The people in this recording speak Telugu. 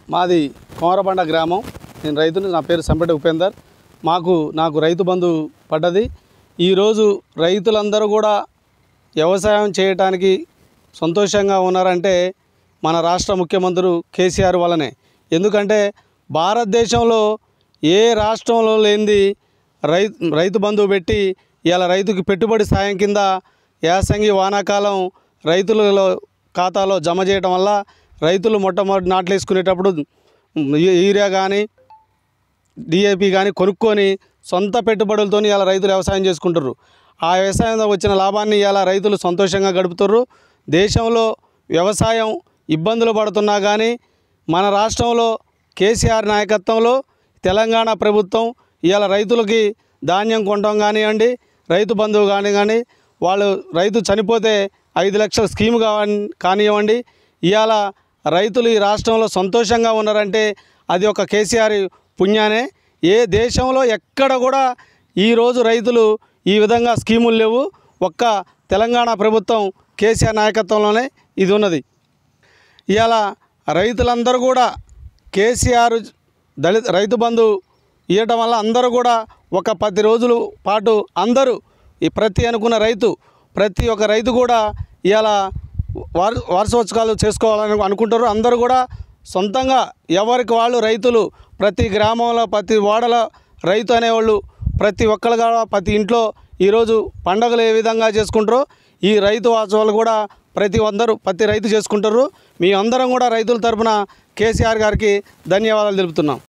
మాది కోమరబండ గ్రామం నేను రైతుని నా పేరు సంపెటి ఉపేందర్ మాకు నాకు రైతు బంధు పడ్డది ఈరోజు రైతులందరూ కూడా వ్యవసాయం చేయటానికి సంతోషంగా ఉన్నారంటే మన రాష్ట్ర ముఖ్యమంత్రి కేసీఆర్ వల్లనే ఎందుకంటే భారతదేశంలో ఏ రాష్ట్రంలో లేనిది రైతు రైతు బంధువు పెట్టి ఇలా రైతుకి పెట్టుబడి సాయం కింద యాసంగి వానాకాలం రైతులలో ఖాతాలో జమ చేయడం వల్ల రైతులు మొట్టమొదటి నాట్లు వేసుకునేటప్పుడు యూ- యూరియా కానీ డిఏపి కానీ కొనుక్కొని సొంత పెట్టుబడులతో ఇలా రైతులు వ్యవసాయం చేసుకుంటారు ఆ వ్యవసాయంలో వచ్చిన లాభాన్ని ఇలా రైతులు సంతోషంగా గడుపుతారు దేశంలో వ్యవసాయం ఇబ్బందులు పడుతున్నా కానీ మన రాష్ట్రంలో కేసీఆర్ నాయకత్వంలో తెలంగాణ ప్రభుత్వం ఇవాళ రైతులకి ధాన్యం కొనడం కానివ్వండి రైతు బంధువు కానీ కానీ వాళ్ళు రైతు చనిపోతే ఐదు లక్షల స్కీమ్ కావని కానివ్వండి ఇవాళ రైతులు ఈ రాష్ట్రంలో సంతోషంగా ఉన్నారంటే అది ఒక కేసీఆర్ పుణ్యానే ఏ దేశంలో ఎక్కడ కూడా ఈరోజు రైతులు ఈ విధంగా స్కీములు లేవు ఒక్క తెలంగాణ ప్రభుత్వం కేసీఆర్ నాయకత్వంలోనే ఇది ఉన్నది ఇవాళ రైతులందరూ కూడా కేసీఆర్ దళిత రైతు బంధు ఇవ్వటం వల్ల అందరూ కూడా ఒక పది రోజుల పాటు అందరూ ఈ ప్రతి అనుకున్న రైతు ప్రతి ఒక్క రైతు కూడా ఇవాళ వార్ వార్షికోత్సవాలు చేసుకోవాలని అనుకుంటారు అందరూ కూడా సొంతంగా ఎవరికి వాళ్ళు రైతులు ప్రతి గ్రామంలో ప్రతి వాడలో రైతు అనేవాళ్ళు ప్రతి ఒక్కరు కూడా ప్రతి ఇంట్లో ఈరోజు పండగలు ఏ విధంగా చేసుకుంటారో ఈ రైతు వాత్సవాలు కూడా ప్రతి అందరూ ప్రతి రైతు చేసుకుంటారు మీ అందరం కూడా రైతుల తరపున కేసీఆర్ గారికి ధన్యవాదాలు తెలుపుతున్నాం